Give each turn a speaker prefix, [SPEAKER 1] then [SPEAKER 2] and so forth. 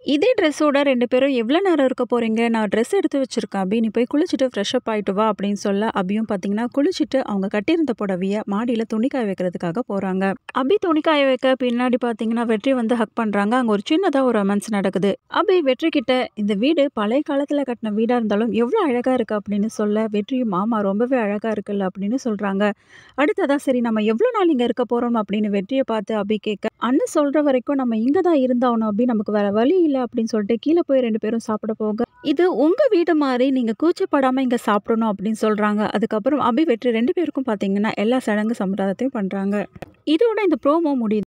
[SPEAKER 1] இதே ட்ரெஸ்ஸோட 2 பேரும் எவ்வளோ நேரம் இருக்க போறீங்க? நான் ட்ரெஸ் எடுத்து வச்சிருக்கேன் அபி. நீ போய் குளிச்சுட்டு ஃப்ரெஷ் அப் ஆயிட்டு வா அப்படின்னு சொல்ல, அபியும் பார்த்தீங்கன்னா, குளிச்சுட்டு அவங்க கட்டியிருந்த புடவைய மாடியில துணி காய வைக்கிறதுக்காக போறாங்க. அபி துணி காய வைக்க பின்னாடி பார்த்தீங்கன்னா, வெற்றி வந்து ஹக் பண்றாங்க. அங்க ஒரு சின்னதா ஒரு ரொமான்ஸ் நடக்குது. அபி வெற்றி கிட்ட இந்த வீடு பழைய காலத்துல கட்டின வீடா இருந்தாலும் எவ்வளோ அழகா இருக்கு அப்படின்னு சொல்ல, வெற்றியும் ஆமா ரொம்பவே அழகா இருக்குல்ல அப்படின்னு சொல்றாங்க. அடுத்ததா சரி நம்ம எவ்வளோ நாள் இங்க இருக்க போறோம் அப்படின்னு வெற்றிய பார்த்து அபி கேட்க, அண்ணன் சொல்ற வரைக்கும் நம்ம இங்க தான் இருந்தாகணும் அபி. நமக்கு வேற வழி இல்ல அப்படின்னு சொல்லிட்டு கீழ போய் 2 பேரும் சாப்பிட போக, இது உங்க வீடு மாரி நீங்க கூச்சப்படாம இங்க சாப்பிடணும் அப்படின்னு சொல்றாங்க. அதுக்கப்புறம் அபி, வெற்றி 2 பேருக்கும் பார்த்தீங்கன்னா, எல்லா சடங்கு சம்பிரதாயத்தையும் பண்றாங்க. இதோட இந்த ப்ரோமோ முடியுது.